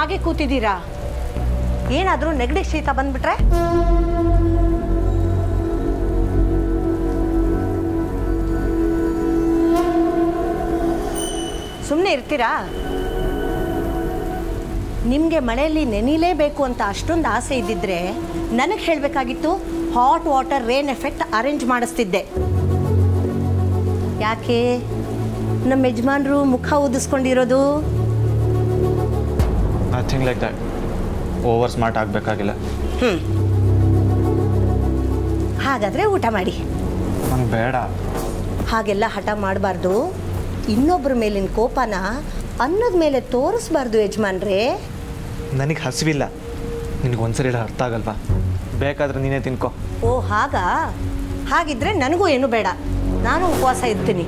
ಹಾಗೆ ಕೂತಿದ್ದೀರಾ ಏನಾದರೂ ನೆಗಡಿ ಶೀತ ಬಂದ್ಬಿಟ್ರೆ ಸುಮ್ಮನೆ ಇರ್ತೀರಾ ನಿಮಗೆ ಮಳೆಯಲ್ಲಿ ನೆನಿಲೇಬೇಕು ಅಂತ ಅಷ್ಟೊಂದು ಆಸೆ ಇದ್ದಿದ್ರೆ ನನಗೆ ಹೇಳಬೇಕಾಗಿತ್ತು hot water rain effect arrange ಮಾಡಿಸ್ತಿದ್ದೆ ಯಾಕೆ ನಮ್ಮ ಯಜಮಾನ್ರು ಮುಖ ಊದಿಸ್ಕೊಂಡಿರೋದು nothing like that over smart ಆಗಬೇಕಾಗಿಲ್ಲ ಹ್ಞೂ ಹಾಗಾದರೆ ಊಟ ಮಾಡಿ ನಂಗೆ ಬೇಡ ಹಾಗೆಲ್ಲ ಹಠ ಮಾಡಬಾರ್ದು ಇನ್ನೊಬ್ಬರ ಮೇಲಿನ ಕೋಪನ ಅನ್ನದ ಮೇಲೆ ತೋರಿಸ್ಬಾರ್ದು ಯಜಮಾನ್ರೇ ನನಗೆ ಹಸಿವಿಲ್ಲ ನಿನಗೆ ಒಂದ್ಸರಿ ಹೇಳಿ ಅರ್ಥ ಆಗಲ್ವಾ ಬೇಕಾದ್ರೆ ನೀನೇ ತಿನ್ಕೋ ಓ ಹಾಗಾ ಹಾಗಿದ್ರೆ ನನಗೂ ಏನು ಬೇಡ ನಾನು ಉಪವಾಸ ಇರ್ತೀನಿ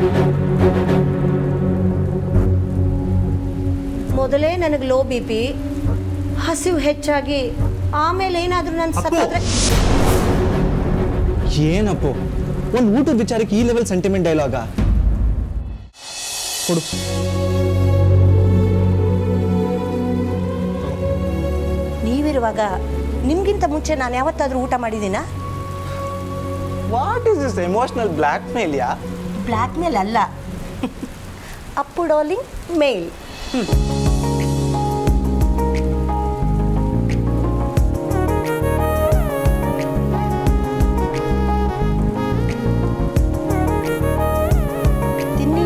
ಮೊದಲೇ ನನಗೆ ಲೋ ಬಿ ಪಿ ಹಸಿವು ಹೆಚ್ಚಾಗಿ ಆಮೇಲೆ ಏನಾದರೂ ನನ್ನ ಸತ್ತಾದ್ರೆ ಏನಪ್ಪು ಒಂದು ಊಟದ ವಿಚಾರಕ್ಕೆ ಈ ಲೆವೆಲ್ ಸೆಂಟಿಮೆಂಟ್ ಡೈಲಾಗ ಕೊಡು ನೀವಿರುವಾಗ ನಿಮ್ಗಿಂತ ಮುಂಚೆ ನಾನು ಯಾವತ್ತಾದರೂ ಊಟ ಮಾಡಿದ್ದೀನಾ what is this emotional blackmail yeah blackmail ಅಲ್ಲ ಅಪ್ಪು ಡಾಲಿಂಗ್ ಮೇಲ್ ತಿನ್ನಿ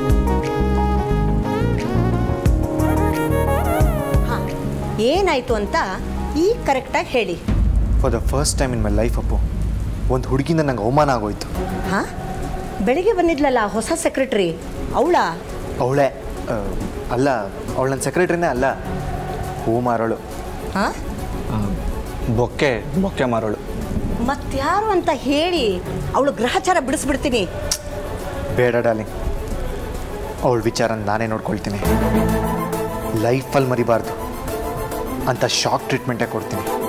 ಹಾ ಏನಾಯ್ತು ಅಂತ ಈಗ ಕರೆಕ್ಟಾಗಿ ಹೇಳಿ for the first time in my life Appu ಒಂದು ಹುಡುಗಿಂದ ನಂಗೆ ಅವಮಾನ ಆಗೋಯ್ತು ಹಾ ಬೆಳಿಗ್ಗೆ ಬಂದಿದ್ಲಲ್ಲ ಹೊಸ ಸೆಕ್ರೆಟ್ರಿ ಅವಳಾ ಅವಳೇ ಅಲ್ಲ ಅವಳು ನನ್ನ ಸೆಕ್ರೆಟ್ರಿನೇ ಅಲ್ಲ ಹೂ ಮಾರೋಳು ಹಾ ಬೊಕ್ಕೆ ಬೊಕ್ಕೆ ಮಾರೋಳು ಮತ್ಯಾರು ಅಂತ ಹೇಳಿ ಅವಳು ಗ್ರಹಚಾರ ಬಿಡಿಸ್ಬಿಡ್ತೀನಿ ಬೇಡ ಡಾರ್ಲಿಂಗ್ ಅವಳ ವಿಚಾರ ನಾನೇ ನೋಡ್ಕೊಳ್ತೀನಿ ಲೈಫಲ್ಲಿ ಮರಿಬಾರ್ದು ಅಂತ ಶಾಕ್ ಟ್ರೀಟ್ಮೆಂಟೇ ಕೊಡ್ತೀನಿ